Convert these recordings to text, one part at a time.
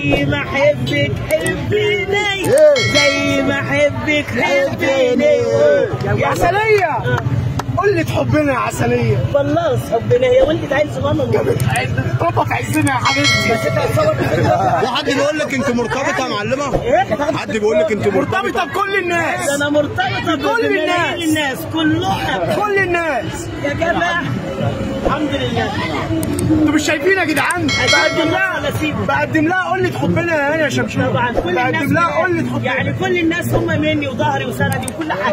زي ما احبك حبيني إيه. زي ما احبك حبيني يا عسلية قلة حبنا يا عسلية خلاص حبنا هي ولدت عيل صغنن ربك عزنا يا حبيبتي بس انت هتصور وحد بيقول لك انت مرتبطه يا معلمه ايه حد بيقول لك انت مرتبطه مرتبطة بكل الناس ده انا مرتبطه بكل بجماهير الناس. الناس كلها كل الناس يا جماعه الحمد لله انتوا مش شايفين يا جدعان بقدم لها ولا سيبه بقدم لها قلة حبنا يا هاني يا شمشون طبعا كل الناس بقدم لها كده. قلة حبنا يعني كل الناس هم مني وظهري وسندي وكل حاجه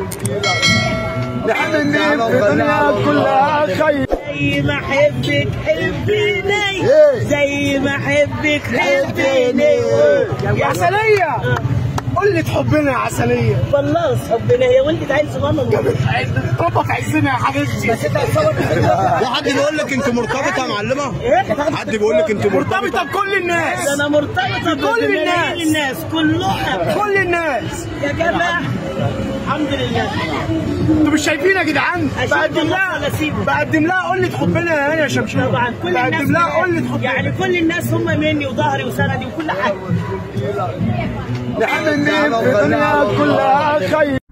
لحد ان في الدنيا كلها خير زي ما احبك حبيني إيه. زي ما احبك حبيني يا عسلية قلة حبنا يا عسلية خلاص حبنا هي ولدت عيل صغنن ربك عزنا يا حبيبتي بس انت هتصور وحد بيقول لك انت مرتبطه يا معلمه ايه حد بيقول لك انت مرتبطه مرتبطة بكل الناس ده انا مرتبطه بكل بجماهير الناس. الناس كلها كل الناس يا جماعه الحمد لله انتوا مش شايفين يا جدعان اشد بقدم الله لها ولا سيبه بقدم لها قلة حبنا يا هاني يا شمشون طبعا كل الناس بقدم لها كده. قلة حبنا يعني كل الناس هم مني وظهري وسندي وكل حاجه لحد ان في الدنيا كلها خير